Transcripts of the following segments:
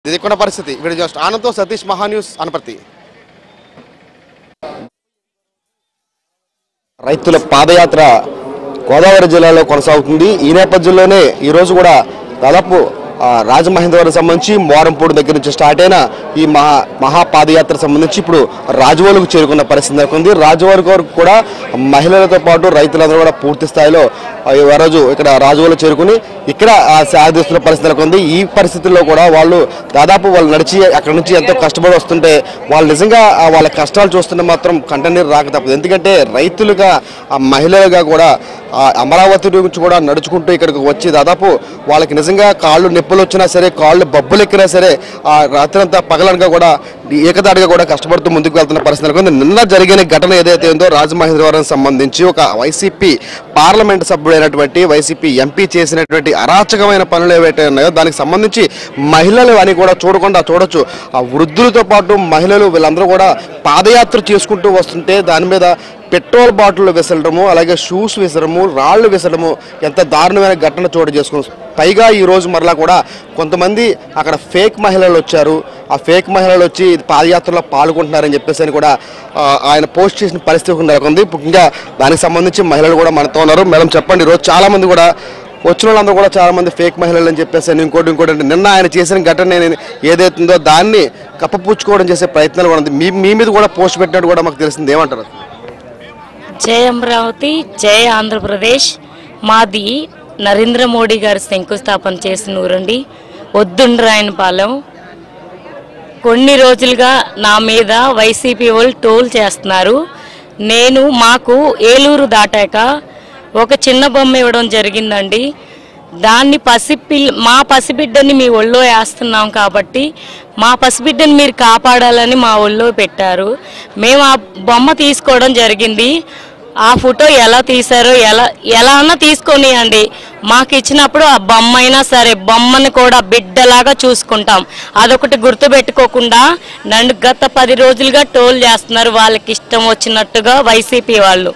ఇది ఇక్కడ పరిస్థితి వీడు జస్ట్ ఆనంద్తో సతీష్ మహా న్యూస్ అనపర్తి రైతుల పాదయాత్ర గోదావరి జిల్లాలో కొనసాగుతుంది ఈ నేపథ్యంలోనే ఈరోజు కూడా దాదాపు ఆ, రాజమహేంద్రవరం సంబంధించి మోరంపూడి దగ్గర నుంచి స్టార్ట్ అయిన ఈ మహా మహా పాదయాత్ర సంబంధించి ఇప్పుడు రాజవోలుకు చేరుకున్న పరిస్థితి నెలకొంది రాజవోలు వరకు కూడా మహిళలతో పాటు రైతులందరూ కూడా పూర్తి స్థాయిలో ఆ, ఈ రోజు ఇక్కడ రాజవోలు చేరుకుని ఇక్కడ ఆ, సాధిస్తున్న పరిస్థితి నెలకొంది ఈ పరిస్థితుల్లో కూడా వాళ్ళు దాదాపు వాళ్ళు నడిచి అక్కడ నుంచి ఎంతో కష్టపడి వస్తుంటే వాళ్ళు నిజంగా ఆ, వాళ్ళ కష్టాలు చూస్తుంటే మాత్రం కంటనీరు రాక తప్పదు ఎందుకంటే రైతులుగా ఆ మహిళలుగా కూడా ఆ అమరావతి నుంచి కూడా నడుచుకుంటూ ఇక్కడికి వచ్చి దాదాపు వాళ్ళకి నిజంగా కాళ్ళు నొప్పులు వచ్చినా సరే కాళ్ళు బబ్బులు ఎక్కినా సరే ఆ రాత్రంతా పగలనగా కూడా ఏకదాటిగా కూడా కష్టపడుతూ ముందుకు వెళ్తున్న పరిస్థితి నెలకొంది. నిన్న జరిగిన ఘటన ఏదైతే ఉందో రాజమహేంద్రవరం సంబంధించి ఒక వైసీపీ పార్లమెంట్ సభ్యుడైనటువంటి వైసీపీ ఎంపీ చేసినటువంటి అరాచకమైన పనులు ఏవైతే ఉన్నాయో దానికి సంబంధించి మహిళలు అని కూడా చూడకుండా చూడొచ్చు ఆ వృద్ధులతో పాటు మహిళలు వీళ్ళందరూ కూడా పాదయాత్ర చేసుకుంటూ వస్తుంటే దాని మీద పెట్రోల్ బాటిల్ విసరడము అలాగే షూస్ విసరము రాళ్ళు విసరడము ఎంత దారుణమైన ఘటన చోటు చేసుకుని పైగా ఈ రోజు మరలా కూడా కొంతమంది అక్కడ ఫేక్ మహిళలు వచ్చారు ఆ ఫేక్ మహిళలు వచ్చి పాదయాత్రలో పాల్గొంటున్నారని చెప్పేసి అని కూడా ఆ, ఆయన పోస్ట్ చేసిన పరిస్థితి నెలకొంది ముఖ్యంగా దానికి సంబంధించి మహిళలు కూడా మనతో ఉన్నారు మేడం చెప్పండి ఈరోజు చాలా మంది కూడా వచ్చిన వాళ్ళందరూ కూడా చాలా మంది ఫేక్ మహిళలు అని చెప్పేసి అని ఇంకోటి ఇంకోటి అంటే నిన్న ఆయన చేసిన ఘటన నేను ఏదైతుందో దాన్ని కప్పపుచ్చుకోవడం చేసే ప్రయత్నాలు కూడా ఉంది మీ మీ మీద కూడా పోస్ట్ పెట్టినట్టు కూడా మాకు తెలిసింది ఏమంటారు జై అమరావతి జై ఆంధ్రప్రదేశ్ మాది నరేంద్ర మోడీ గారు శంకుస్థాపన చేసిన ఊరండి వద్దుండ్రాయనపాలెం కొన్ని రోజులుగా నా మీద వైసీపీ వాళ్ళు టోల్ చేస్తున్నారు నేను మాకు ఏలూరు దాటాక ఒక చిన్న బొమ్మ ఇవ్వడం జరిగిందండి దాన్ని పసిపిల్ మా పసిబిడ్డని మీ ఒళ్ళో వేస్తున్నాం కాబట్టి మా పసిబిడ్డని మీరు కాపాడాలని మా ఒళ్ళో పెట్టారు మేము ఆ బొమ్మ తీసుకోవడం జరిగింది ఆ ఫోటో ఎలా తీశారో ఎలా ఎలా అన్నా తీసుకొనియండి మాకు ఇచ్చినప్పుడు ఆ బొమ్మ అయినా సరే బొమ్మను కూడా బిడ్డలాగా చూసుకుంటాం అదొకటి గుర్తుపెట్టుకోకుండా నన్ను గత పది రోజులుగా టోల్ చేస్తున్నారు వాళ్ళకి ఇష్టం వచ్చినట్టుగా వైసీపీ వాళ్ళు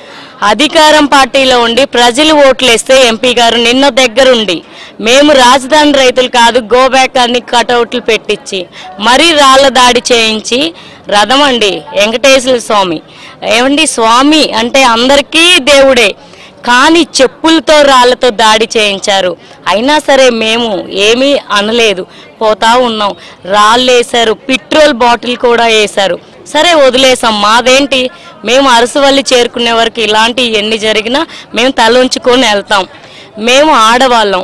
అధికారం పార్టీలో ఉండి ప్రజలు ఓట్లేస్తే ఎంపీ గారు నిన్న దగ్గరుండి మేము రాజధాని రైతులు కాదు గోబ్యాక్ అని కటౌట్లు పెట్టించి మరీ రాళ్ళ దాడి చేయించి రథం అండి వెంకటేశ్వర స్వామి ఏమండి స్వామి అంటే అందరికీ దేవుడే కానీ చెప్పులతో రాళ్లతో దాడి చేయించారు అయినా సరే మేము ఏమీ అనలేదు పోతా ఉన్నాం రాళ్ళు వేశారు పెట్రోల్ బాటిల్ కూడా వేశారు సరే వదిలేసాం మాదేంటి మేము అరసవల్లి చేరుకునే వరకు ఇలాంటి ఎన్ని జరిగినా మేము తల ఉంచుకొని వెళ్తాం మేము ఆడవాళ్ళం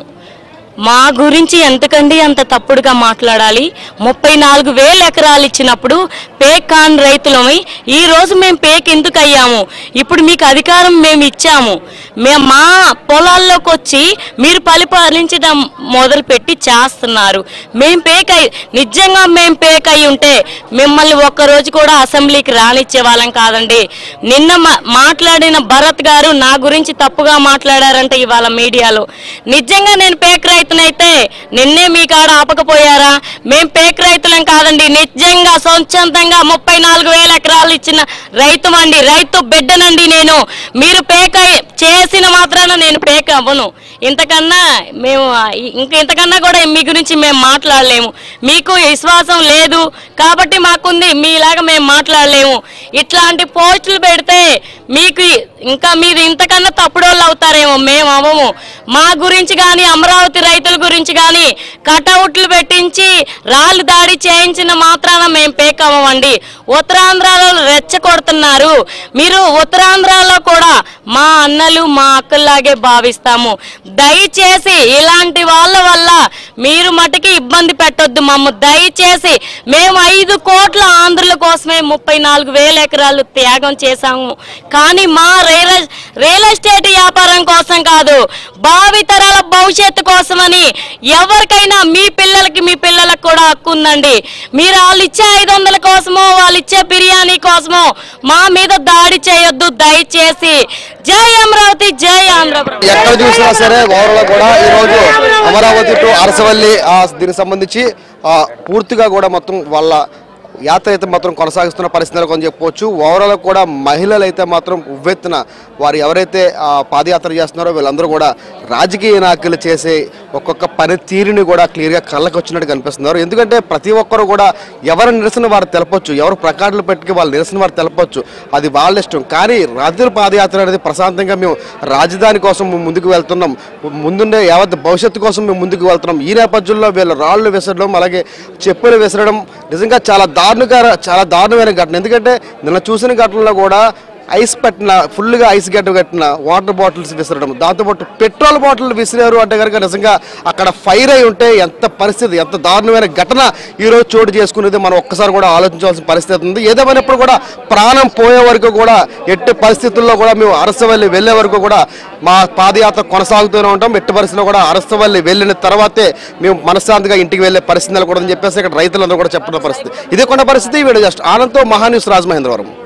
మా గురించి ఎంతకండి అంత తప్పుడుగా మాట్లాడాలి ముప్పై నాలుగు వేల ఎకరాలు ఇచ్చినప్పుడు పేక్ కాన్ రైతులమై ఈ రోజు మేము పేక్ ఎందుకు అయ్యాము ఇప్పుడు మీకు అధికారం మేము ఇచ్చాము మే మా పొలాల్లోకి వచ్చి మీరు పరిపాలించడం మొదలుపెట్టి చేస్తున్నారు మేము పేక్ అయి నిజంగా మేము పేక్ అయి ఉంటే మిమ్మల్ని ఒక్కరోజు కూడా అసెంబ్లీకి రానిచ్చే వాళ్ళం కాదండి నిన్న మా- మాట్లాడిన భరత్ గారు నా గురించి తప్పుగా మాట్లాడారంటే ఇవాళ మీడియాలో నిజంగా నేను పేక్ రైతునైతే నిన్నే మీ కాడ ఆపకపోయారా మేం పేక్ రైతులం కాదండి నిజంగా స్వచ్ఛందంగా ముప్పై నాలుగు వేల ఎకరాలు ఇచ్చిన రైతు అండి రైతు బిడ్డనండి నేను మీరు పేక చేసిన మాత్రాన నేను పేక అవ్వను ఇంతకన్నా మేము ఇంక ఇంతకన్నా కూడా మీ గురించి మేము మాట్లాడలేము మీకు విశ్వాసం లేదు కాబట్టి మాకుంది మీలాగా మేము మాట్లాడలేము ఇట్లాంటి పోస్టులు పెడితే మీకు ఇంకా మీరు ఇంతకన్నా తప్పుడోళ్ళు అవుతారేమో మేము అవ్వము మా గురించి కానీ అమరావతి రైతుల గురించి కానీ కటౌట్లు పెట్టించి రాళ్ళు దాడి చేయించిన మాత్రాన మేము పేక్ అవ్వమండి ఉత్తరాంధ్రలో రెచ్చగొడుతున్నారు మీరు ఉత్తరాంధ్రలో కూడా మా అన్నలు మా అక్కల్లాగే భావిస్తాము దయచేసి ఇలాంటి వాళ్ళ వల్ల మీరు మటుకి ఇబ్బంది పెట్టొద్దు మమ్మ దయచేసి మేము ఐదు కోట్ల ఆంధ్రుల కోసమే ముప్పై నాలుగు వేల ఎకరాలు త్యాగం చేశాము కానీ మా రియల్ రియల్ ఎస్టేట్ వ్యాపారం కోసం కాదు భావితరాల భవిష్యత్తు కోసమని ఎవరికైనా మీ పిల్లలకి మీ పిల్లలకు కూడా హక్కు ఉందండి మీరు వాళ్ళు ఇచ్చే ఐదు వందల కోసమో వాళ్ళు ఇచ్చే బిర్యానీ కోసమో మా మీద దాడి చేయొద్దు దయచేసి జై అమరావతి జై ఆంధ్రప్రదేశ్ ఎక్కడ చూసినా సరే ఓవరాల్ కూడా ఈ రోజు అమరావతి టు అరసవల్లి ఆ, దీనికి సంబంధించి ఆ, పూర్తిగా కూడా మొత్తం వాళ్ళ యాత్ర అయితే మాత్రం కొనసాగిస్తున్న పరిస్థితి నెలకొని చెప్పవచ్చు ఓవరాల్ కూడా మహిళలు అయితే మాత్రం ఉవ్వెత్తున వారు ఎవరైతే ఆ, పాదయాత్ర చేస్తున్నారో వీళ్ళందరూ కూడా రాజకీయ నాయకులు చేసే ఒక్కొక్క పని తీరుని కూడా క్లియర్గా కళ్ళకు వచ్చినట్టు కనిపిస్తున్నారు ఎందుకంటే ప్రతి ఒక్కరు కూడా ఎవరి నిరసన వారు తెలపొచ్చు ఎవరు ప్రకాట్లు పెట్టుకు వాళ్ళ నిరసన వారు తెలపొచ్చు అది వాళ్ళ ఇష్టం కానీ రాత్రి పాదయాత్ర అనేది ప్రశాంతంగా మేము రాజధాని కోసం మేము ముందుకు వెళ్తున్నాం ముందుండే యావత్ భవిష్యత్తు కోసం మేము ముందుకు వెళ్తున్నాం ఈ నేపథ్యంలో వీళ్ళు రాళ్ళు విసరడం అలాగే చెప్పులు విసరడం నిజంగా చాలా దారుణకర చాలా దారుణమైన ఘటన ఎందుకంటే నిన్న చూసిన ఘటనలో కూడా ఐస్ పెట్టిన ఫుల్గా ఐస్ గడ్డ కట్టిన వాటర్ బాటిల్స్ విసరడం దాంతోపాటు పెట్రోల్ బాటిల్ విసిరారు అంటే కనుక నిజంగా అక్కడ ఫైర్ అయి ఉంటే ఎంత పరిస్థితి ఎంత దారుణమైన ఘటన ఈరోజు చోటు చేసుకునేది మనం ఒక్కసారి కూడా ఆలోచించాల్సిన పరిస్థితి ఉంది ఏదేమైనప్పుడు కూడా ప్రాణం పోయే వరకు కూడా ఎట్టి పరిస్థితుల్లో కూడా మేము అరసవల్లి వెళ్ళే వరకు కూడా మా పాదయాత్ర కొనసాగుతూనే ఉంటాం ఎట్టి పరిస్థితుల్లో కూడా అరసవల్లి వెళ్ళిన తర్వాతే మేము మనశ్శాంతిగా ఇంటికి వెళ్ళే పరిస్థితి కూడా చెప్పేసి ఇక్కడ రైతులందరూ కూడా చెప్పిన పరిస్థితి ఇదే కొన్న పరిస్థితి వీడు జస్ట్ ఆనంద్తో మహాన్యూస్ రాజమహేంద్రవరం